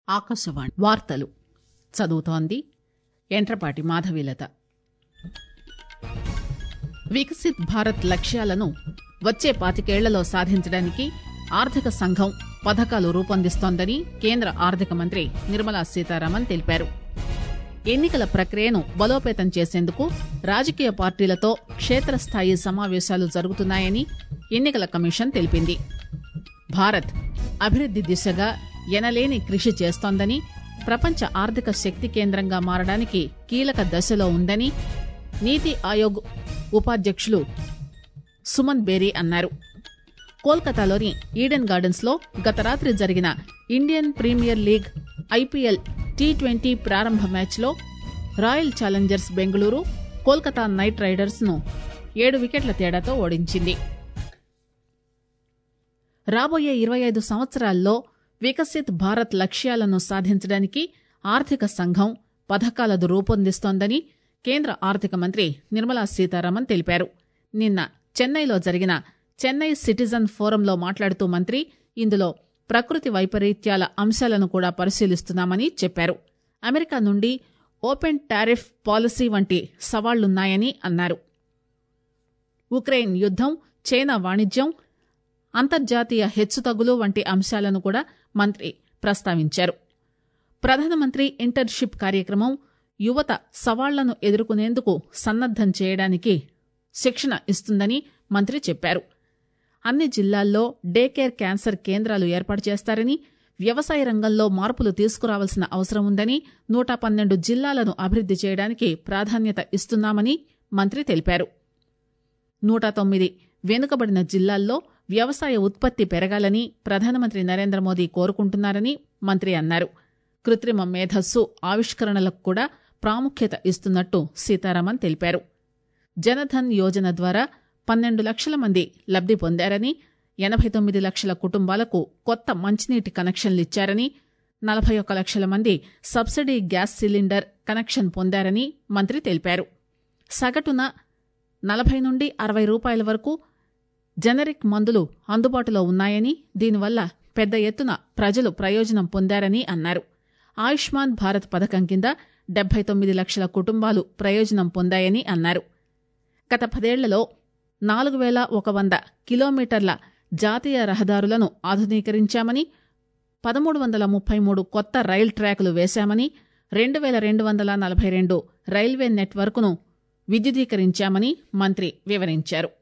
ఆకాశవాణి వార్తలు చదువుతోంది ఎంట్రపాటి మాధవీలత వికసిత్ భారత్ లక్ష్యాలను వచ్చే పాతికేళ్లలో సాధించడానికి ఆర్థిక సంఘం పథకాలు రూపొందిస్తోందని కేంద్ర ఆర్థిక మంత్రి నిర్మలా సీతారామన్ తెలిపారు ఎన్నికల ప్రక్రియను బలోపేతం చేసేందుకు రాజకీయ పార్టీలతో క్షేత్రస్థాయి సమావేశాలు జరుగుతున్నాయని ఎన్నికల కమిషన్ తెలిపింది భారత్ అభివృద్ది దిశగా ఎనలేని కృషి చేస్తోందని ప్రపంచ ఆర్థిక శక్తి కేంద్రంగా మారడానికి కీలక దశలో ఉందని నీతి ఆయోగ్ ఉపాధ్యక్షులు సుమన్ బేరీ అన్నారు కోల్కతాలోని ఈడెన్ గార్డెన్స్ లో గత రాత్రి జరిగిన Indian Premier League IPL T twenty ప్రారంభ మ్యాచ్ లో Royal Challengers Bengaluru Kolkata Knight Riders ను ఏడు వికెట్ల తేడాతో ఓడించింది రాబోయే ఇరవై ఐదు సంవత్సరాల్లో వికసిత్ భారత్ లక్ష్యాలను సాధించడానికి ఆర్థిక సంఘం పథకాలను రూపొందిస్తోందని కేంద్ర ఆర్థిక మంత్రి నిర్మలా సీతారామన్ తెలిపారు నిన్న చెన్నైలో జరిగిన చెన్నై సిటిజన్ ఫోరంలో మాట్లాడుతూ మంత్రి ఇందులో ప్రకృతి వైపరీత్యాల అంశాలను కూడా పరిశీలిస్తున్నామని చెప్పారు అమెరికా నుండి ఓపెన్ టారిఫ్ పాలసీ వంటి సవాళ్లున్నాయని అన్నారు ఉక్రెయిన్ యుద్దం చైనా వాణిజ్యం అంతర్జాతీయ హెచ్చుతగ్గులు వంటి అంశాలను కూడా మంత్రి ప్రస్తావించారు ప్రధానమంత్రి ఇంటర్న్షిప్ కార్యక్రమం యువత సవాళ్లను ఎదుర్కొనేందుకు సన్నద్దం చేయడానికి శిక్షణ ఇస్తుందని మంత్రి చెప్పారు అన్ని జిల్లాల్లో డే కేర్ క్యాన్సర్ కేంద్రాలు ఏర్పాటు చేస్తారని వ్యవసాయ రంగంలో మార్పులు తీసుకురావాల్సిన అవసరం ఉందని నూట పన్నెండు జిల్లాలను అభివృద్ది చేయడానికి ప్రాధాన్యత ఇస్తున్నామని మంత్రి తెలిపారు నూట తొమ్మిది వెనుకబడిన జిల్లాల్లో వ్యవసాయ ఉత్పత్తి పెరగాలని ప్రధానమంత్రి నరేంద్ర మోదీ కోరుకుంటున్నారని మంత్రి అన్నారు కృత్రిమ మేధస్సు ఆవిష్కరణలకు కూడా ప్రాముఖ్యత ఇస్తున్నట్టు సీతారామన్ తెలిపారు జనధన్ యోజన ద్వారా పన్నెండు లక్షల మంది లబ్ది పొందారని ఎనబై తొమ్మిది లక్షల కుటుంబాలకు కొత్త మంచినీటి కనెక్షన్లిచ్చారని నలభై ఒక్క లక్షల మంది సబ్సిడీ గ్యాస్ సిలిండర్ కనెక్షన్ పొందారని మంత్రి తెలిపారు సగటున నలభై నుండి అరవై రూపాయల వరకు జనరిక్ మందులు అందుబాటులో ఉన్నాయని దీనివల్ల పెద్ద ఎత్తున ప్రజలు ప్రయోజనం పొందారని అన్నారు ఆయుష్మాన్ భారత్ పథకం కింద డెబ్బై తొమ్మిది లక్షల కుటుంబాలు ప్రయోజనం పొందాయని అన్నారు గత పదేళ్లలో నాలుగు వేల ఒక వంద కిలోమీటర్ల జాతీయ రహదారులను ఆధునీకరించామని పదమూడు వందల ముప్పై మూడు కొత్త రైల్ ట్రాకులు వేశామని రెండు వేల రెండు వందల నలభై రెండు రైల్వే నెట్వర్క్ను విద్యుదీకరించామని మంత్రి వివరించారు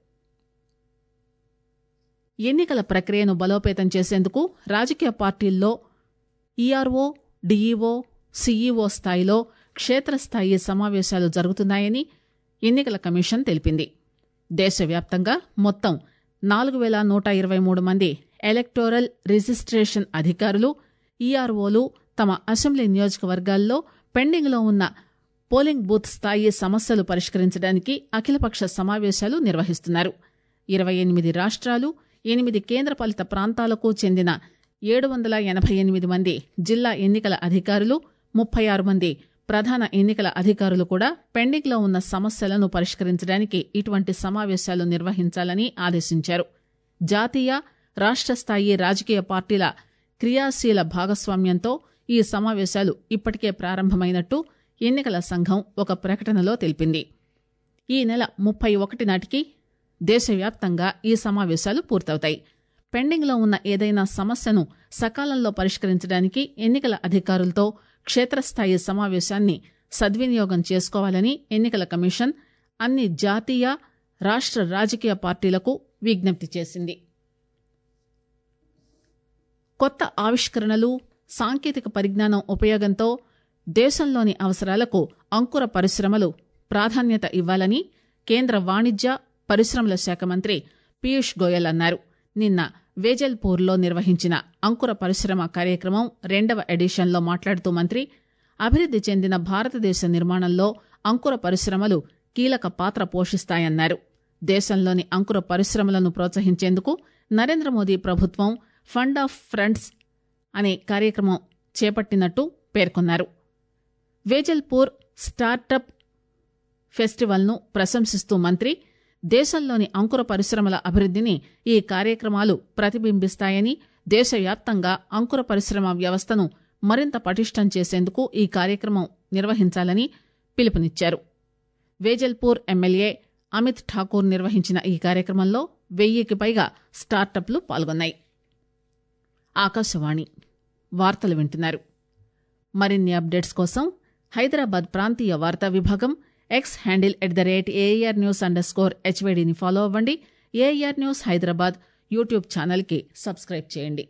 ఎన్నికల ప్రక్రియను బలోపేతం చేసేందుకు రాజకీయ పార్టీల్లో ఈఆర్ఓ డీఈఓ సీఈఓ స్థాయిలో క్షేత్రస్థాయి సమావేశాలు జరుగుతున్నాయని ఎన్నికల కమిషన్ తెలిపింది దేశవ్యాప్తంగా మొత్తం నాలుగు వేల నూట ఇరవై మూడు మంది ఎలక్టోరల్ రిజిస్ట్రేషన్ అధికారులు ఈఆర్ఓలు తమ అసెంబ్లీ నియోజకవర్గాల్లో పెండింగ్లో ఉన్న పోలింగ్ బూత్ స్థాయి సమస్యలు పరిష్కరించడానికి అఖిలపక్ష సమావేశాలు నిర్వహిస్తున్నారు ఇరవై ఎనిమిది రాష్ట్రాలు ఎనిమిది కేంద్రపాలిత ప్రాంతాలకు చెందిన ఏడు వందల ఎనభై ఎనిమిది మంది జిల్లా ఎన్నికల అధికారులు ముప్పై ఆరు మంది ప్రధాన ఎన్నికల అధికారులు కూడా పెండింగ్లో ఉన్న సమస్యలను పరిష్కరించడానికి ఇటువంటి సమావేశాలు నిర్వహించాలని ఆదేశించారు జాతీయ రాష్ట్ర స్థాయి రాజకీయ పార్టీల క్రియాశీల భాగస్వామ్యంతో ఈ సమావేశాలు ఇప్పటికే ప్రారంభమైనట్టు ఎన్నికల సంఘం ఒక ప్రకటనలో తెలిపింది ఈ నెల ముప్పై ఒకటి నాటికి దేశవ్యాప్తంగా ఈ సమావేశాలు పూర్తవుతాయి పెండింగ్లో ఉన్న ఏదైనా సమస్యను సకాలంలో పరిష్కరించడానికి ఎన్నికల అధికారులతో క్షేత్రస్థాయి సమావేశాన్ని సద్వినియోగం చేసుకోవాలని ఎన్నికల కమిషన్ అన్ని జాతీయ రాష్ట్ర రాజకీయ పార్టీలకు విజ్ఞప్తి చేసింది కొత్త ఆవిష్కరణలు సాంకేతిక పరిజ్ఞానం ఉపయోగంతో దేశంలోని అవసరాలకు అంకుర పరిశ్రమలు ప్రాధాన్యత ఇవ్వాలని కేంద్ర వాణిజ్య పరిశ్రమల శాఖ మంత్రి పీయూష్ గోయల్ అన్నారు నిన్న వేజల్పూర్లో నిర్వహించిన అంకుర పరిశ్రమ కార్యక్రమం రెండవ ఎడిషన్లో మాట్లాడుతూ మంత్రి అభివృద్ది చెందిన భారతదేశ నిర్మాణంలో అంకుర పరిశ్రమలు కీలక పాత్ర పోషిస్తాయన్నారు దేశంలోని అంకుర పరిశ్రమలను ప్రోత్సహించేందుకు నరేంద్ర మోదీ ప్రభుత్వం ఫండ్ ఆఫ్ ఫ్రంట్స్ అనే కార్యక్రమం చేపట్టినట్టు పేర్కొన్నారు వేజల్పూర్ స్టార్టప్ ఫెస్టివల్ను ప్రశంసిస్తూ మంత్రి దేశంలోని అంకుర పరిశ్రమల అభివృద్దిని ఈ కార్యక్రమాలు ప్రతిబింబిస్తాయని దేశవ్యాప్తంగా అంకుర పరిశ్రమ వ్యవస్థను మరింత పటిష్టం చేసేందుకు ఈ కార్యక్రమం నిర్వహించాలని పిలుపునిచ్చారు వేజల్పూర్ ఎమ్మెల్యే అమిత్ ఠాకూర్ నిర్వహించిన ఈ కార్యక్రమంలో వెయ్యికి పైగా స్టార్టప్లు పాల్గొన్నాయి ఆకాశవాణి వార్తలు వింటున్నారు మరిన్ని అప్డేట్స్ కోసం హైదరాబాద్ ప్రాంతీయ వార్తా విభాగం X handle at the rate AIR news underscore స్కోర్ హెచ్వైడిని ఫాలో అవ్వండి ఏఆర్ న్యూస్ హైదరాబాద్ యూట్యూబ్ ఛానల్కి సబ్స్క్రైబ్ చేయండి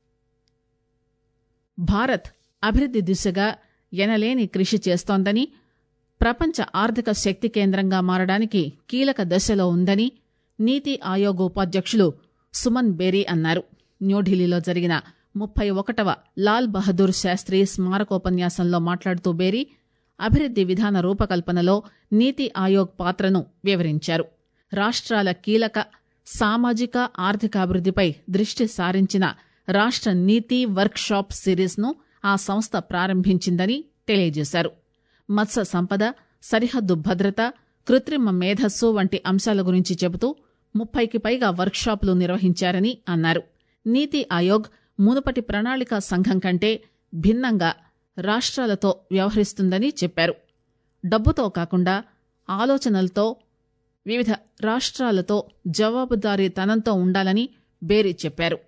భారత్ అభివృద్ది దిశగా ఎనలేని కృషి చేస్తోందని ప్రపంచ ఆర్థిక శక్తి కేంద్రంగా మారడానికి కీలక దశలో ఉందని నీతి ఆయోగ్ ఉపాధ్యక్షులు సుమన్ బేరీ అన్నారు న్యూఢిల్లీలో జరిగిన ముప్పై ఒకటవ లాల్ బహదూర్ శాస్త్రి స్మారకోపన్యాసంలో మాట్లాడుతూ బేరీ అభివృద్ది విధాన రూపకల్పనలో నీతి ఆయోగ్ పాత్రను వివరించారు రాష్ట్రాల కీలక సామాజిక ఆర్థికాభివృద్దిపై దృష్టి సారించిన రాష్ట్ర నీతి వర్క్ షాప్ సిరీస్ను ఆ సంస్థ ప్రారంభించిందని తెలియజేశారు మత్స్య సంపద సరిహద్దు భద్రత కృత్రిమ మేధస్సు వంటి అంశాల గురించి చెబుతూ ముప్పైకి పైగా వర్క్షాపులు నిర్వహించారని అన్నారు నీతి ఆయోగ్ మునుపటి ప్రణాళికా సంఘం కంటే భిన్నంగా రాష్ట్రాలతో వ్యవహరిస్తుందని చెప్పారు డబ్బుతో కాకుండా ఆలోచనలతో వివిధ రాష్ట్రాలతో జవాబుదారీతనంతో ఉండాలని బేరీ చెప్పారు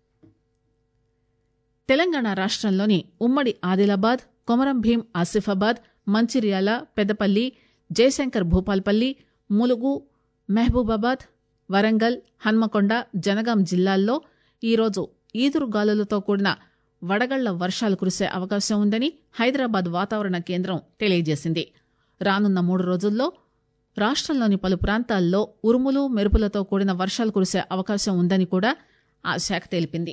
తెలంగాణ రాష్ట్రంలోని ఉమ్మడి ఆదిలాబాద్ కొమరం భీం ఆసిఫాబాద్ మంచిర్యాల పెద్దపల్లి జయశంకర్ భూపాల్పల్లి ములుగు మహబూబాబాద్ వరంగల్ హన్మకొండ జనగాం జిల్లాల్లో ఈరోజు ఈదురుగాలులతో కూడిన వడగళ్ల వర్షాలు కురిసే అవకాశం ఉందని హైదరాబాద్ వాతావరణ కేంద్రం తెలియజేసింది రానున్న మూడు రోజుల్లో రాష్ట్రంలోని పలు ప్రాంతాల్లో ఉరుములు మెరుపులతో కూడిన వర్షాలు కురిసే అవకాశం ఉందని కూడా ఆ శాఖ తెలిపింది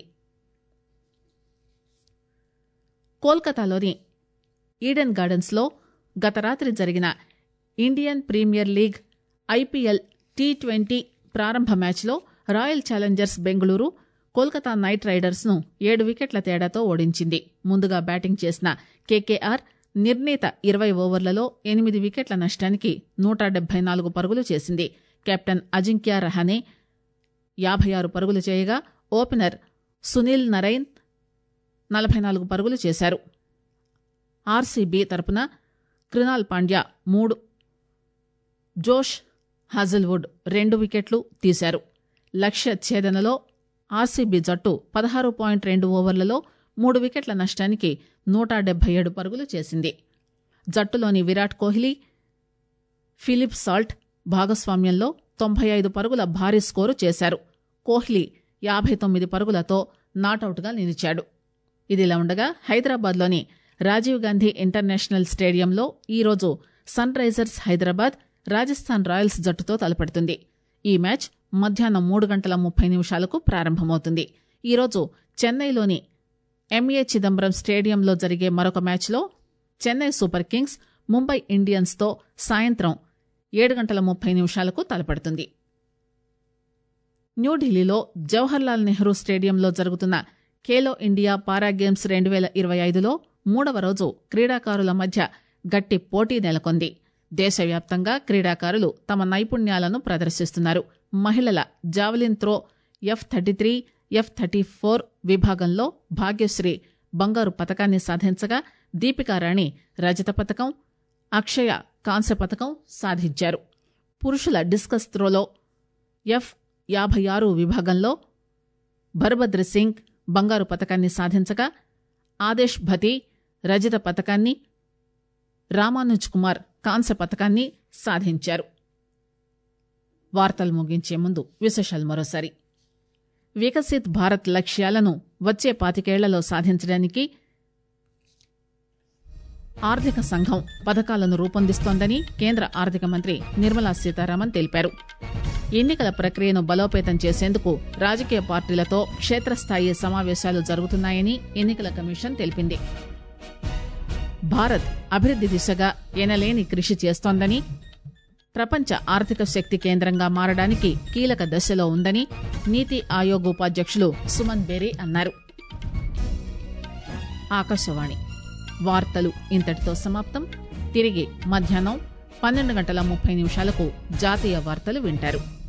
కోల్కతాలోని ఈడెన్ గార్డెన్స్లో గత రాత్రి జరిగిన Indian Premier League IPL T twenty ప్రారంభ మ్యాచ్లో Royal Challengers Bengaluru Kolkata Knight Riders ను ఏడు వికెట్ల తేడాతో ఓడించింది ముందుగా బ్యాటింగ్ చేసిన కేకేఆర్ నిర్ణీత ఇరవై ఓవర్లలో ఎనిమిది వికెట్ల నష్టానికి నూట డెబ్బై నాలుగు పరుగులు చేసింది కెప్టెన్ అజింక్య రహానే యాభై ఆరు పరుగులు చేయగా ఓపెనర్ సునీల్ నరైన్ నలభై నాలుగు పరుగులు చేశారు ఆర్సీబీ తరపున కృనాల్ పాండ్యా మూడు జోష్ హాజల్వుడ్ రెండు వికెట్లు తీశారు లక్ష్య ఛేదనలో ఆర్సీబీ జట్టు పదహారు పాయింట్ రెండు ఓవర్లలో మూడు వికెట్ల నష్టానికి నూట డెబ్బై ఏడు పరుగులు చేసింది జట్టులోని విరాట్ కోహ్లీ ఫిలిప్ సాల్ట్ భాగస్వామ్యంలో తొంభై ఐదు పరుగుల భారీ స్కోరు చేశారు కోహ్లీ యాభై తొమ్మిది పరుగులతో నాటౌట్గా నిలిచాడు ఇదిలా ఉండగా హైదరాబాద్లోని రాజీవ్ గాంధీ ఇంటర్నేషనల్ స్టేడియంలో ఈరోజు Sunrisers Hyderabad Rajasthan Royals జట్టుతో తలపడుతుంది ఈ మ్యాచ్ మధ్యాహ్నం మూడు గంటల ముప్పై నిమిషాలకు ప్రారంభమవుతుంది ఈరోజు చెన్నైలోని ఎంఏ చిదంబరం స్టేడియంలో జరిగే మరొక మ్యాచ్లో చెన్నై సూపర్ కింగ్స్ ముంబై ఇండియన్స్తో సాయంత్రం ఏడు గంటల ముప్పై నిమిషాలకు తలపడుతుంది న్యూఢిల్లీలో జవహర్లాల్ నెహ్రూ స్టేడియంలో జరుగుతున్న ఖేలో ఇండియా పారా గేమ్స్ రెండు వేల ఇరవై ఐదులో మూడవ రోజు క్రీడాకారుల మధ్య గట్టి పోటీ నెలకొంది దేశవ్యాప్తంగా క్రీడాకారులు తమ నైపుణ్యాలను ప్రదర్శిస్తున్నారు మహిళల javelin throw F thirty three F thirty four విభాగంలో భాగ్యశ్రీ బంగారు పతకాన్ని సాధించగా దీపికారాణి రజత పతకం అక్షయ కాంస్య పతకం సాధించారు పురుషుల డిస్కస్ త్రోలో ఎఫ్ యాభై ఆరు విభాగంలో భరభద్ర సింగ్ బంగారు పతకాన్ని సాధించగా ఆదేశ్ భతి రజత పతకాన్ని రామానుజ్ కుమార్ కాంస్య పతకాన్ని సాధించారు వార్తలు ముగించే ముందు విశేషాలు మరోసారి వికసిత్ భారత్ లక్ష్యాలను వచ్చే పాతికేళ్లలో సాధించడానికి ఆర్థిక సంఘం పథకాలను రూపొందిస్తోందని కేంద్ర ఆర్థిక మంత్రి నిర్మలా సీతారామన్ తెలిపారు ఎన్నికల ప్రక్రియను బలోపేతం చేసేందుకు రాజకీయ పార్టీలతో క్షేత్రస్థాయి సమావేశాలు జరుగుతున్నాయని ఎన్నికల కమిషన్ తెలిపింది భారత్ అభివృద్ది దిశగా ఎనలేని కృషి చేస్తోందని ప్రపంచ ఆర్థిక శక్తి కేంద్రంగా మారడానికి కీలక దశలో ఉందని నీతి ఆయోగ్ ఉపాధ్యక్షులు సుమన్ బేరీ అన్నారు ఆకాశవాణి వార్తలు ఇంతటితో సమాప్తం తిరిగి మధ్యాహ్నం పన్నెండు గంటల ముప్పై నిమిషాలకు జాతీయ వార్తలు వింటారు